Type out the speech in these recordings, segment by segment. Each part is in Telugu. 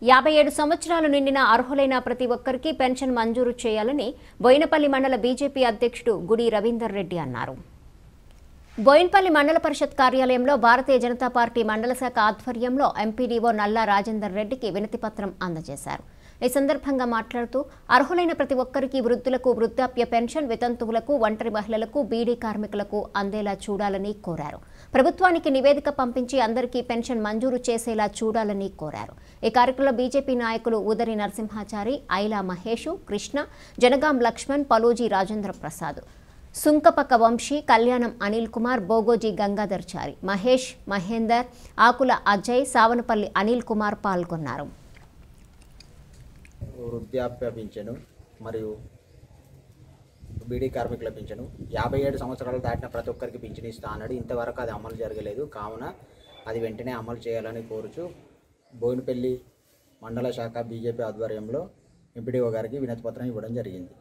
యాభై ఏడు సంవత్సరాలు నిండిన అర్హులైన ప్రతి ఒక్కరికి పెన్షన్ మంజూరు చేయాలని బోయినపల్లి మండల బీజేపీ అధ్యక్షుడు గుడి రవీందర్ రెడ్డి అన్నారు బోయిన్పల్లి మండల పరిషత్ కార్యాలయంలో భారతీయ జనతా పార్టీ మండల శాఖ ఆధ్వర్యంలో ఎంపీడీఓ నల్లా రాజేందర్ రెడ్డికి వినతిపత్రం అందజేశారు ఈ సందర్భంగా మాట్లాడుతూ అర్హులైన ప్రతి ఒక్కరికి వృద్ధులకు వృద్ధాప్య పెన్షన్ వితంతువులకు ఒంటరి మహిళలకు బీడీ కార్మికులకు అందేలా చూడాలని కోరారు ప్రభుత్వానికి నివేదిక పంపించి అందరికీ పెన్షన్ మంజూరు చేసేలా చూడాలని కోరారు ఈ కార్యక్రమంలో బీజేపీ నాయకులు ఉదరి నరసింహాచారి ఐలా మహేష్ కృష్ణ జనగాం లక్ష్మణ్ పలోజీ రాజేంద్ర ప్రసాద్ సుంకపక్క వంశీ కళ్యాణం అనిల్ కుమార్ బోగోజీ గంగాధర్చారి మహేష్ మహేందర్ ఆకుల అజయ్ సావనపల్లి అనిల్ కుమార్ పాల్గొన్నారు వృద్ధాప్య పింఛను మరియు బీడీ కార్మికుల పింఛను యాభై ఏడు సంవత్సరాలు దాటిన ప్రతి ఒక్కరికి పింఛను ఇస్తా అన్నాడు ఇంతవరకు అది అమలు జరగలేదు కావున అది వెంటనే అమలు చేయాలని కోరుచు బోయినపల్లి మండల శాఖ బీజేపీ ఆధ్వర్యంలో ఎంపీడీఓ గారికి వినతిపత్రం ఇవ్వడం జరిగింది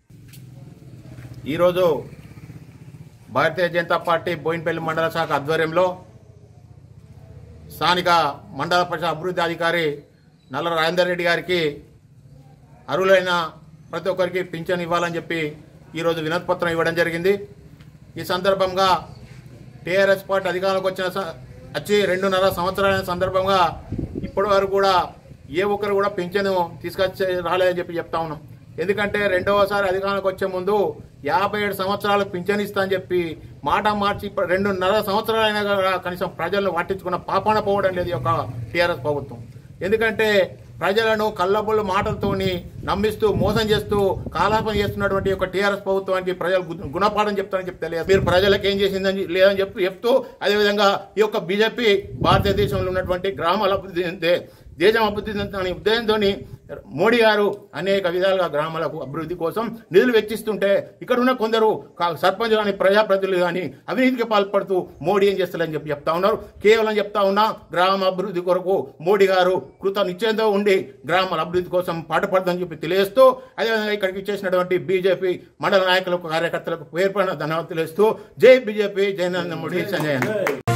ఈరోజు భారతీయ జనతా పార్టీ బోయినపల్లి మండల శాఖ ఆధ్వర్యంలో స్థానిక మండల పరిషత్ అభివృద్ధి అధికారి నల్ల రాజేందర్ రెడ్డి గారికి అర్హులైన ప్రతి ఒక్కరికి పింఛన్ ఇవ్వాలని చెప్పి ఈరోజు వినతిపత్రం ఇవ్వడం జరిగింది ఈ సందర్భంగా టీఆర్ఎస్ పార్టీ అధికారంలోకి వచ్చిన స- వచ్చి రెండున్నర సంవత్సరాల సందర్భంగా ఇప్పటి వరకు కూడా ఏ ఒక్కరు కూడా పింఛను తీసుకొచ్చి రాలేదని చెప్పి చెప్తా ఉన్నాం ఎందుకంటే రెండవసారి అధికారంలోకి వచ్చే ముందు యాభై ఏడు సంవత్సరాలు పింఛన్ ఇస్తా అని చెప్పి మాట మార్చి ఇప్పుడు రెండున్నర సంవత్సరాలైనా కూడా కనీసం ప్రజలను పట్టించుకున్న పాపాన పోవడం లేదు ఈ యొక్క టీఆర్ఎస్ ప్రభుత్వం ఎందుకంటే ప్రజలను కళ్ళబొల్లు మాటలతోని నమ్మిస్తూ మోసం చేస్తూ కాలాపన చేస్తున్నటువంటి యొక్క టీఆర్ఎస్ ప్రభుత్వానికి ప్రజలు గు- గుణపాఠం చెప్తారని చెప్పి తెలియదు మీరు ప్రజలకు ఏం చేసిందని లేదని చెప్పి చెప్తూ అదేవిధంగా ఈ యొక్క బీజేపీ భారతదేశంలో ఉన్నటువంటి గ్రామాల అభివృద్ధి చెందితే దేశం అభివృద్ధి చెందుతుందనే ఉద్దేశంతో మోడీ గారు అనేక విధాలుగా గ్రామాలకు అభివృద్ధి కోసం నిధులు వెచ్చిస్తుంటే ఇక్కడ ఉన్న కొందరు కా- సర్పంచ్ కానీ ప్రజాప్రతినిధులు కానీ అవినీతికి పాల్పడుతూ మోడీ ఏం చేస్తారని చెప్పి చెప్తా ఉన్నారు కేవలం చెప్తా ఉన్నా గ్రామ అభివృద్ధి కొరకు మోడీ గారు కృత నిశ్చయంతో ఉండి గ్రామాల అభివృద్ధి కోసం పాటుపడదని చెప్పి తెలియజేస్తూ అదేవిధంగా ఇక్కడికి చేసినటువంటి బీజేపీ మండల నాయకులకు కార్యకర్తలకు పేర్పడిన ధన్యవాదాలు తెలియజేస్తూ జై బీజేపీ జై నరేంద్ర మోడీ సంజయ్